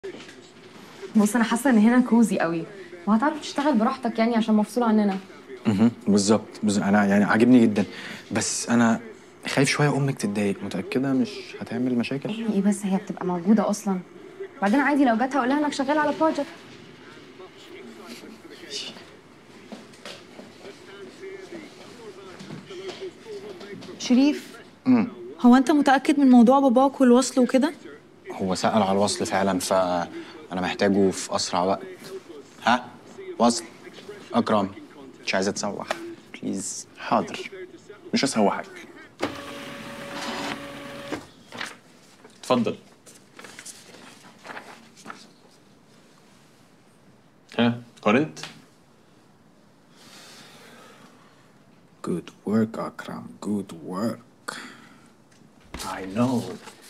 بص انا حاسه ان هنا كوزي قوي وهتعرف تشتغل براحتك يعني عشان مفصول عننا مهم. بالظبط بالظبط. انا يعني عاجبني جدا بس انا خايف شويه امك تتضايق متاكده مش هتعمل مشاكل ايه بس هي بتبقى موجوده اصلا بعدين عادي لو جت هقول لها انك شغال على بروجكت شريف هو انت متأكد من موضوع باباك والوصل وكده؟ هو سأل على الوصل فعلا فانا محتاجه في اسرع وقت ها وصل اكرم مش عايزه تسوح بليز حاضر مش هسوحك اتفضل ها قارنت Good work, Akram. Good work. I know.